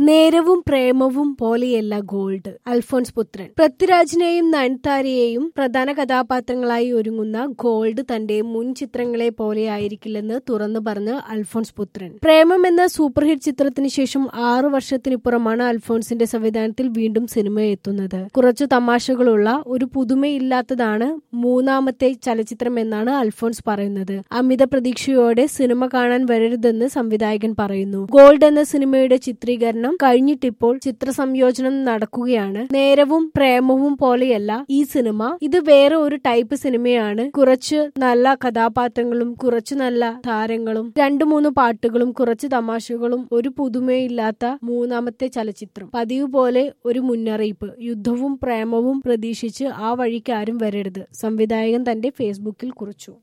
നേരവും പ്രേമവും പോലെയല്ല ഗോൾഡ് അൽഫോൺസ് പുത്രൻ പൃഥ്വിരാജിനെയും നയൻതാരയെയും പ്രധാന കഥാപാത്രങ്ങളായി ഒരുങ്ങുന്ന ഗോൾഡ് തന്റെ മുൻ ചിത്രങ്ങളെ പോലെയായിരിക്കില്ലെന്ന് തുറന്നു പറഞ്ഞ് അൽഫോൺസ് പുത്രൻ പ്രേമം എന്ന സൂപ്പർ ഹിറ്റ് ചിത്രത്തിന് ശേഷം ആറു വർഷത്തിനിപ്പുറമാണ് അൽഫോൺസിന്റെ സംവിധാനത്തിൽ വീണ്ടും സിനിമ എത്തുന്നത് കുറച്ചു തമാശകളുള്ള ഒരു പുതുമയില്ലാത്തതാണ് മൂന്നാമത്തെ ചലച്ചിത്രം എന്നാണ് അൽഫോൺസ് പറയുന്നത് അമിത പ്രതീക്ഷയോടെ സിനിമ കാണാൻ വരരുതെന്ന് സംവിധായകൻ പറയുന്നു ഗോൾഡ് എന്ന സിനിമയുടെ ചിത്രീകരണം കഴിഞ്ഞിട്ടിപ്പോൾ ചിത്ര സംയോജനം നടക്കുകയാണ് നേരവും പ്രേമവും പോലെയല്ല ഈ സിനിമ ഇത് വേറെ ഒരു ടൈപ്പ് സിനിമയാണ് കുറച്ച് നല്ല കഥാപാത്രങ്ങളും കുറച്ച് നല്ല താരങ്ങളും രണ്ടു മൂന്ന് പാട്ടുകളും കുറച്ച് തമാശകളും ഒരു പുതുമയില്ലാത്ത മൂന്നാമത്തെ ചലച്ചിത്രം പതിവ് പോലെ ഒരു മുന്നറിയിപ്പ് യുദ്ധവും പ്രേമവും പ്രതീക്ഷിച്ച് ആ വഴിക്ക് ആരും വരരുത് സംവിധായകൻ തന്റെ ഫേസ്ബുക്കിൽ കുറിച്ചു